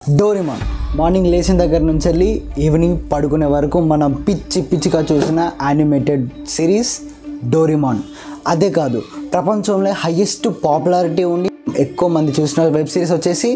Doraemon morning లేచిన దగ్గర నుంచి వెళ్ళి ఈవినింగ్ పడుకునే వరకు మనం పిచ్చి పిచ్చిగా చూసిన యానిమేటెడ్ సిరీస్ డోరిమాన్ అదే కాదు ప్రపంచంలో హయ్యెస్ట్ పాపులారిటీ ఉండి ఎక్కువ మంది చూసిన వెబ్ సిరీస్ వచ్చేసి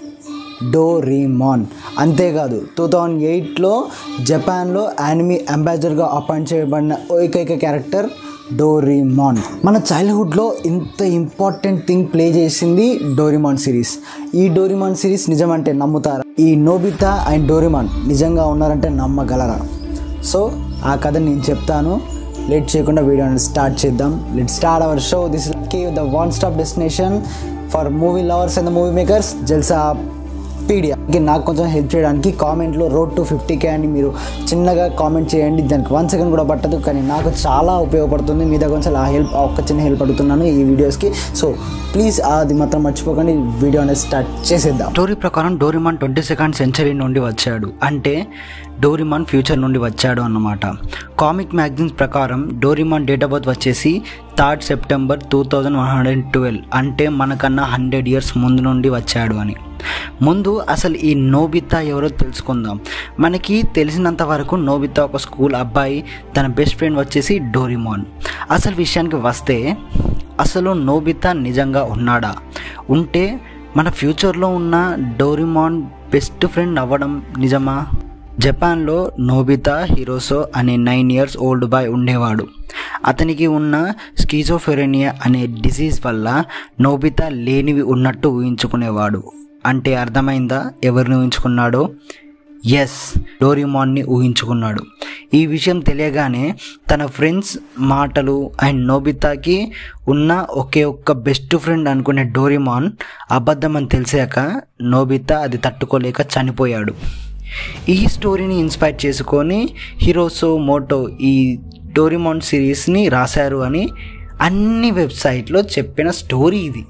డోరీమాన్ అంతేకాదు టూ థౌజండ్ ఎయిట్లో జపాన్లో యానిమీ అంబాసిడర్గా అపాయింట్ చేయబడిన ఏకైక క్యారెక్టర్ డోరీమాన్ మన చైల్డ్హుడ్లో ఇంత ఇంపార్టెంట్ థింగ్ ప్లే చేసింది డోరీమాన్ సిరీస్ ఈ డోరీమాన్ సిరీస్ నిజమంటే నమ్ముతారా ఈ నోబితా అండ్ డోరీమాన్ నిజంగా ఉన్నారంటే నమ్మగలరా సో ఆ కథ నేను చెప్తాను లేట్ చేయకుండా వీడియోని స్టార్ట్ చేద్దాం let start our show this కి the one stop destination for movie lovers and the movie makers Jalsapedia నాకు కొంచెం హెల్ప్ చేయడానికి కామెంట్లో రోడ్ టు ఫిఫ్టీకే అని మీరు చిన్నగా కామెంట్ చేయండి దానికి వన్ సెకండ్ కూడా పట్టదు కానీ నాకు చాలా ఉపయోగపడుతుంది మీ దగ్గర కొంచెం ఆ హెల్ప్ ఒక్క చిన్న హెల్ప్ అడుగుతున్నాను ఈ వీడియోస్కి సో ప్లీజ్ అది మాత్రం మర్చిపోకండి వీడియో అనేది స్టార్ట్ చేసేద్దాం స్టోరీ ప్రకారం డోరిమాన్ ట్వంటీ సెకండ్ సెంచరీ నుండి వచ్చాడు అంటే డోరిమాన్ ఫ్యూచర్ నుండి వచ్చాడు అన్నమాట కామిక్ మ్యాగజైన్స్ ప్రకారం డోరిమాన్ డేట్ ఆఫ్ బర్త్ వచ్చేసి third September two thousand one hundred twelve అంటే మనకన్నా హండ్రెడ్ ఇయర్స్ ముందు నుండి వచ్చాడు అని ముందు అసలు ఈ నోబితా ఎవరో తెలుసుకుందాం మనకి తెలిసినంత వరకు నోబితా ఒక స్కూల్ అబ్బాయి తన బెస్ట్ ఫ్రెండ్ వచ్చేసి డోరిమాన్ అసలు విషయానికి వస్తే అసలు నోబితా నిజంగా ఉన్నాడా ఉంటే మన ఫ్యూచర్లో ఉన్న డోరిమాన్ బెస్ట్ ఫ్రెండ్ అవ్వడం నిజమా జపాన్లో నోబితా హిరోసో అనే నైన్ ఇయర్స్ ఓల్డ్ బాయ్ ఉండేవాడు అతనికి ఉన్న స్కీజోఫెరేనియా అనే డిసీజ్ వల్ల నోబితా లేనివి ఉన్నట్టు ఊహించుకునేవాడు అంటే అర్థమైందా ఎవరిని ఊహించుకున్నాడో ఎస్ డోరిమాన్ని ఊహించుకున్నాడు ఈ విషయం తెలియగానే తన ఫ్రెండ్స్ మాటలు అండ్ నోబితాకి ఉన్న ఒకే ఒక్క బెస్ట్ ఫ్రెండ్ అనుకునే డోరిమాన్ అబద్ధం అని తెలిసాక నోబితా అది తట్టుకోలేక చనిపోయాడు ఈ స్టోరీని ఇన్స్పైర్ చేసుకొని హీరోసో మోటో ఈ డోరిమాన్ సిరీస్ని రాశారు అని అన్ని వెబ్సైట్లో చెప్పిన స్టోరీ ఇది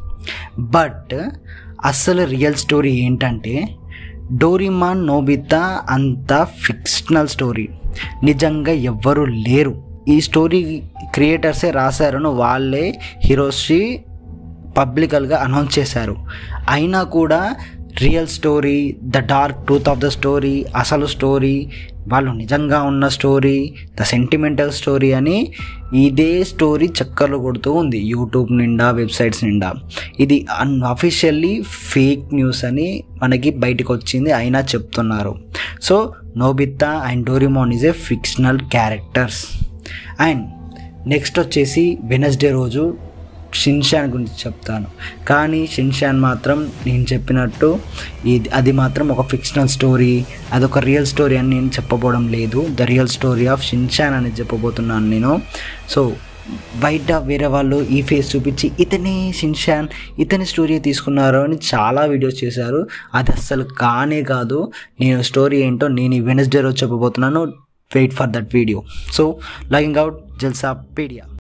బట్ అసలు రియల్ స్టోరీ ఏంటంటే డోరిమాన్ నోబితా అంతా ఫిక్షనల్ స్టోరీ నిజంగా ఎవ్వరు లేరు ఈ స్టోరీ క్రియేటర్సే రాశారని వాళ్ళే హీరోషి పబ్లికల్గా అనౌన్స్ చేశారు అయినా కూడా real story the dark truth of the story అసలు స్టోరీ వాళ్ళు నిజంగా ఉన్న స్టోరీ ద సెంటిమెంటల్ స్టోరీ అని ఇదే స్టోరీ చక్కర్లు కొడుతూ ఉంది యూట్యూబ్ నిండా వెబ్సైట్స్ నిండా ఇది అన్ అఫీషియల్లీ ఫేక్ న్యూస్ అని మనకి బయటకు వచ్చింది అయినా చెప్తున్నారు so Nobita and Doraemon is a fictional characters and next వచ్చేసి వెనస్డే రోజు షిన్షాన్ గురించి చెప్తాను కానీ షిన్షాన్ మాత్రం నేను చెప్పినట్టు ఇది అది మాత్రం ఒక ఫిక్షనల్ స్టోరీ అదొక రియల్ స్టోరీ అని నేను చెప్పబోవడం లేదు the real story of Shinchan అని చెప్పబోతున్నాను నేను సో బయట వేరే వాళ్ళు ఈ ఫేస్ చూపించి ఇతనే షిన్షాన్ ఇతని స్టోరీ తీసుకున్నారు అని చాలా వీడియోస్ చేశారు అది అస్సలు కానే కాదు నేను స్టోరీ ఏంటో నేను ఈ వెనస్డే రోజు చెప్పబోతున్నాను wait for that video so logging out Jalsa pedia